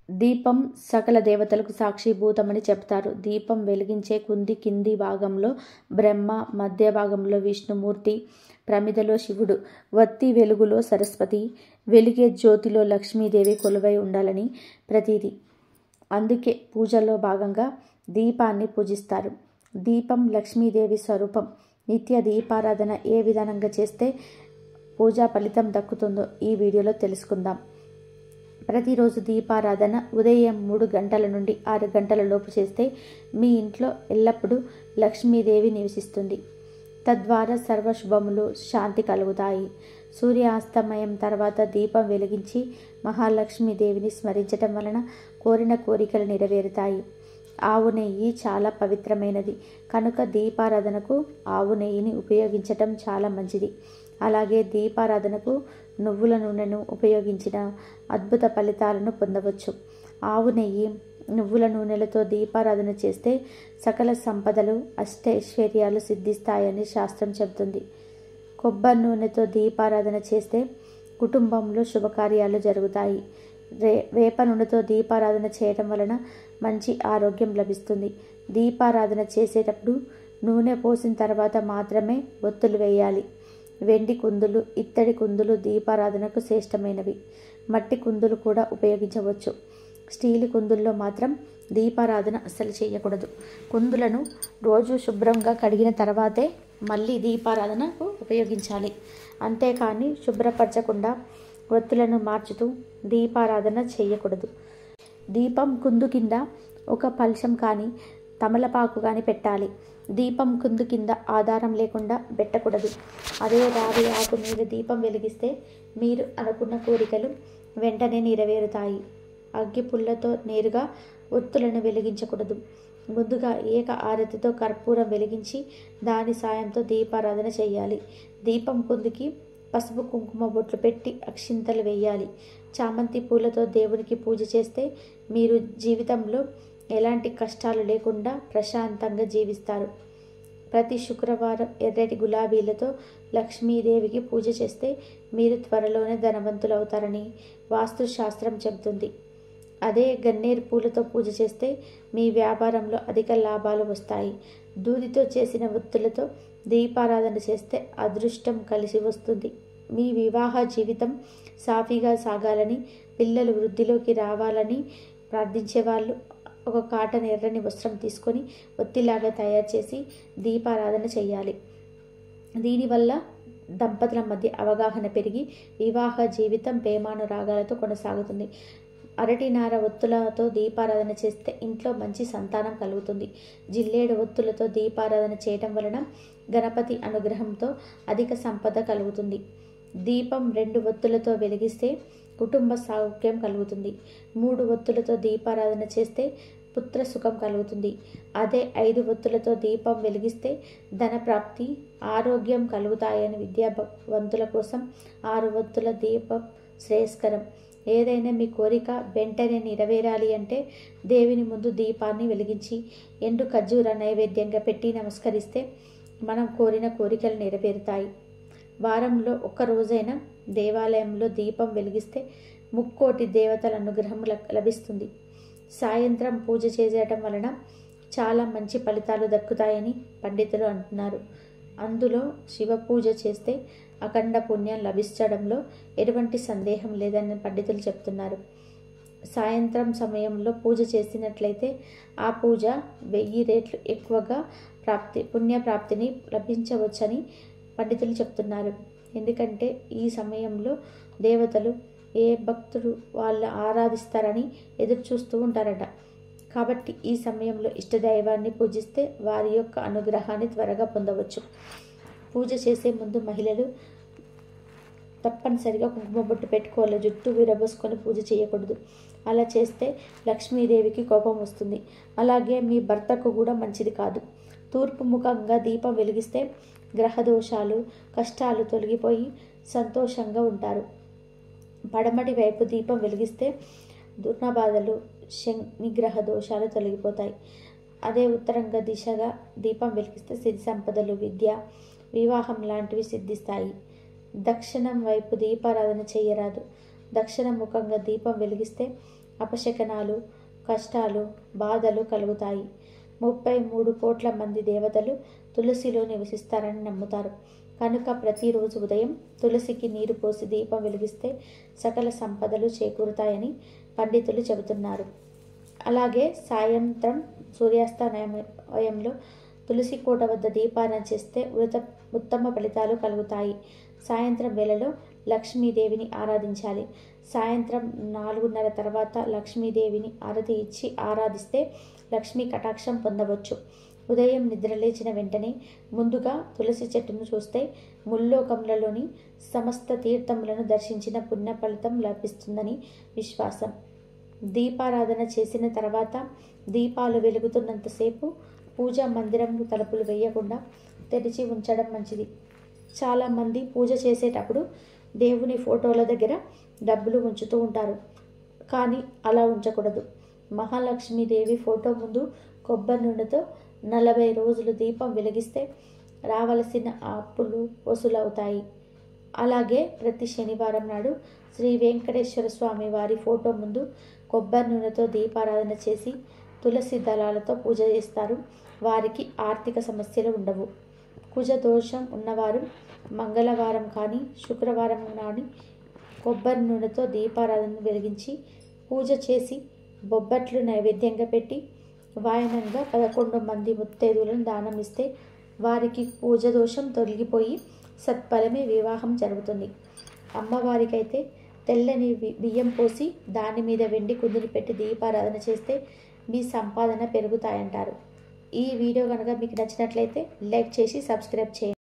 దీపం సకల దేవతలకు సాక్షిభూతమని చెప్తారు దీపం వెలిగించే కుంది కింది భాగంలో బ్రహ్మ మధ్య భాగంలో విష్ణుమూర్తి ప్రమిదలో శివుడు వత్తి వెలుగులో సరస్వతి వెలిగే జ్యోతిలో లక్ష్మీదేవి కొలువై ఉండాలని ప్రతీది అందుకే పూజలో భాగంగా దీపాన్ని పూజిస్తారు దీపం లక్ష్మీదేవి స్వరూపం నిత్య దీపారాధన ఏ విధానంగా చేస్తే పూజా ఫలితం దక్కుతుందో ఈ వీడియోలో తెలుసుకుందాం ప్రతిరోజు దీపారాధన ఉదయం మూడు గంటల నుండి ఆరు గంటల లోపు చేస్తే మీ ఇంట్లో ఎల్లప్పుడూ లక్ష్మీదేవి నివసిస్తుంది తద్వారా సర్వశుభములు శాంతి కలుగుతాయి సూర్యాస్తమయం తర్వాత దీపం వెలిగించి మహాలక్ష్మీదేవిని స్మరించటం వలన కోరిన కోరికలు నెరవేరుతాయి ఆవు నెయ్యి చాలా పవిత్రమైనది కనుక దీపారాధనకు ఆవు నెయ్యిని ఉపయోగించటం చాలా మంచిది అలాగే దీపారాధనకు నువ్వుల నూనెను ఉపయోగించిన అద్భుత ఫలితాలను పొందవచ్చు ఆవు నెయ్యి నువ్వుల నూనెలతో దీపారాధన చేస్తే సకల సంపదలు అష్టైశ్వర్యాలు సిద్ధిస్తాయని శాస్త్రం చెబుతుంది కొబ్బరి నూనెతో దీపారాధన చేస్తే కుటుంబంలో శుభకార్యాలు జరుగుతాయి రే వేప నూనెతో దీపారాధన చేయటం వలన మంచి ఆరోగ్యం లభిస్తుంది దీపారాధన చేసేటప్పుడు నూనె పోసిన తర్వాత మాత్రమే ఒత్తులు వేయాలి వెండి కుందులు ఇత్తడి కుందులు దీపారాధనకు శ్రేష్టమైనవి మట్టి కుందులు కూడా ఉపయోగించవచ్చు స్టీల్ కుందుల్లో మాత్రం దీపారాధన అస్సలు చేయకూడదు కుందులను రోజు శుభ్రంగా కడిగిన తర్వాతే మళ్ళీ దీపారాధనకు ఉపయోగించాలి అంతేకాని శుభ్రపరచకుండా ఒత్తులను మార్చుతూ దీపారాధన చేయకూడదు దీపం కుందు కింద ఒక పల్షం కానీ తమలపాకు కానీ పెట్టాలి దీపం కుందు కింద ఆధారం లేకుండా పెట్టకూడదు అదే రావి ఆకు మీద దీపం వెలిగిస్తే మీరు అనుకున్న కోరికలు వెంటనే నెరవేరుతాయి అగ్గి పుల్లతో నేరుగా ఒత్తులను వెలిగించకూడదు ముందుగా ఏక ఆరతితో కర్పూరం వెలిగించి దాని సాయంతో దీపారాధన చేయాలి దీపం కుందుకి పసుపు కుంకుమ బొట్లు పెట్టి అక్షింతలు వేయాలి చామంతి పూలతో దేవునికి పూజ చేస్తే మీరు జీవితంలో ఎలాంటి కష్టాలు లేకుండా ప్రశాంతంగా జీవిస్తారు ప్రతి శుక్రవారం ఎర్రటి గులాబీలతో లక్ష్మీదేవికి పూజ చేస్తే మీరు త్వరలోనే ధనవంతులవుతారని వాస్తుశాస్త్రం చెబుతుంది అదే గన్నేరు పూలతో పూజ చేస్తే మీ వ్యాపారంలో అధిక లాభాలు వస్తాయి దూదితో చేసిన ఒత్తులతో దీపారాధన చేస్తే అదృష్టం కలిసి వస్తుంది మీ వివాహ జీవితం సాఫీగా సాగాలని పిల్లలు వృద్ధిలోకి రావాలని ప్రార్థించే వాళ్ళు ఒక కాటన్ ఎర్రని వస్త్రం తీసుకొని ఒత్తిలాగా తయారు చేసి దీపారాధన చేయాలి దీనివల్ల దంపతుల మధ్య అవగాహన పెరిగి వివాహ జీవితం ప్రేమానురాగాలతో కొనసాగుతుంది అరటి నార ఒత్తులతో దీపారాధన చేస్తే ఇంట్లో మంచి సంతానం కలుగుతుంది జిల్లేడు ఒత్తులతో దీపారాధన చేయటం వలన గణపతి అనుగ్రహంతో అధిక సంపద కలుగుతుంది దీపం రెండు ఒత్తులతో వెలిగిస్తే కుటుంబ సౌఖ్యం కలుగుతుంది మూడు ఒత్తులతో దీపారాధన చేస్తే పుత్ర సుఖం కలుగుతుంది అదే ఐదు ఒత్తులతో దీపం వెలిగిస్తే ధన ప్రాప్తి ఆరోగ్యం కలుగుతాయని విద్యావంతుల కోసం ఆరు ఒత్తుల దీపం శ్రేయస్కరం ఏదైనా మీ కోరిక వెంటనే నెరవేరాలి అంటే దేవుని ముందు దీపాన్ని వెలిగించి ఎండు ఖర్జూర నైవేద్యంగా పెట్టి నమస్కరిస్తే మనం కోరిన కోరికలు నెరవేరుతాయి వారంలో ఒక్క రోజైనా దేవాలయంలో దీపం వెలిగిస్తే ముక్కోటి దేవతల అనుగ్రహం లభిస్తుంది సాయంత్రం పూజ చేసేయటం వలన చాలా మంచి ఫలితాలు దక్కుతాయని పండితులు అంటున్నారు అందులో శివ పూజ చేస్తే అఖండ పుణ్యం లభించడంలో ఎటువంటి సందేహం లేదని పండితులు చెప్తున్నారు సాయంత్రం సమయంలో పూజ చేసినట్లయితే ఆ పూజ వెయ్యి రేట్లు ఎక్కువగా ప్రాప్తి పుణ్యప్రాప్తిని లభించవచ్చని పండితులు చెప్తున్నారు ఎందుకంటే ఈ సమయంలో దేవతలు ఏ భక్తుడు వాళ్ళు ఆరాధిస్తారని ఎదురు చూస్తూ ఉంటారట కాబట్టి ఈ సమయంలో ఇష్టదైవాన్ని పూజిస్తే వారి యొక్క అనుగ్రహాన్ని త్వరగా పొందవచ్చు పూజ చేసే ముందు మహిళలు తప్పనిసరిగా కుంకుమ బొట్టు పెట్టుకోవాలి జుట్టు విరబోసుకొని పూజ చేయకూడదు అలా చేస్తే లక్ష్మీదేవికి కోపం వస్తుంది అలాగే మీ భర్తకు కూడా మంచిది కాదు తూర్పు ముఖంగా దీపం వెలిగిస్తే గ్రహదోషాలు కష్టాలు తొలగిపోయి సంతోషంగా ఉంటారు పడమటి వైపు దీపం వెలిగిస్తే దుర్నబాధలు శనిగ్రహ దోషాలు తొలగిపోతాయి అదే ఉత్తరంగా దిశగా దీపం వెలిగిస్తే సిరి సంపదలు విద్య వివాహం లాంటివి సిద్ధిస్తాయి దక్షిణం వైపు దీపారాధన చేయరాదు దక్షిణ ముఖంగా దీపం వెలిగిస్తే అపశకనాలు కష్టాలు బాధలు కలుగుతాయి ముప్పై మూడు కోట్ల మంది దేవతలు తులసిలో నివసిస్తారని నమ్ముతారు కనుక ప్రతిరోజు ఉదయం తులసికి నీరు పోసి దీపం వెలిగిస్తే సకల సంపదలు చేకూరుతాయని పండితులు చెబుతున్నారు అలాగే సాయంత్రం సూర్యాస్తమయంలో తులసి కోట వద్ద దీపారాధన చేస్తే ఉత ఉత్తమ ఫలితాలు కలుగుతాయి సాయంత్రం వేళలో లక్ష్మీదేవిని ఆరాధించాలి సాయంత్రం నాలుగున్నర తర్వాత లక్ష్మీదేవిని ఆరతి ఇచ్చి ఆరాధిస్తే లక్ష్మీ కటాక్షం పొందవచ్చు ఉదయం నిద్రలేచిన వెంటనే ముందుగా తులసి చెట్టును చూస్తే ముల్లోకములలోని సమస్త తీర్థములను దర్శించిన పుణ్య ఫలితం లభిస్తుందని విశ్వాసం దీపారాధన చేసిన తర్వాత దీపాలు వెలుగుతున్నంతసేపు పూజా మందిరం తలుపులు వేయకుండా తెరిచి ఉంచడం మంచిది చాలామంది పూజ చేసేటప్పుడు దేవుని ఫోటోల దగ్గర డబ్బులు ఉంచుతూ ఉంటారు కానీ అలా ఉంచకూడదు మహాలక్ష్మీదేవి ఫోటో ముందు కొబ్బరి నూనెతో నలభై రోజులు దీపం వెలిగిస్తే రావలసిన అప్పులు వసూలవుతాయి అలాగే ప్రతి శనివారం నాడు శ్రీ వెంకటేశ్వర స్వామి వారి ఫోటో ముందు కొబ్బరి నూనెతో దీపారాధన చేసి తులసి దళాలతో పూజ చేస్తారు వారికి ఆర్థిక సమస్యలు ఉండవు కుజ దోషం ఉన్నవారు మంగళవారం కానీ శుక్రవారం కానీ కొబ్బరి నూనెతో దీపారాధన వెలిగించి పూజ చేసి బొబ్బట్లు నైవేద్యంగా పెట్టి వాయనంగా పదకొండు మంది ముత్తైదువులను దానం ఇస్తే వారికి పూజ దోషం తొలగిపోయి సత్ఫలమే వివాహం జరుగుతుంది అమ్మవారికైతే తెల్లని బి- బియ్యం పోసి దాని మీద వెండి కుందులు పెట్టి దీపారాధన చేస్తే మీ సంపాదన పెరుగుతాయంటారు ఈ వీడియో కనుక మీకు నచ్చినట్లయితే లైక్ చేసి సబ్స్క్రైబ్ చేయండి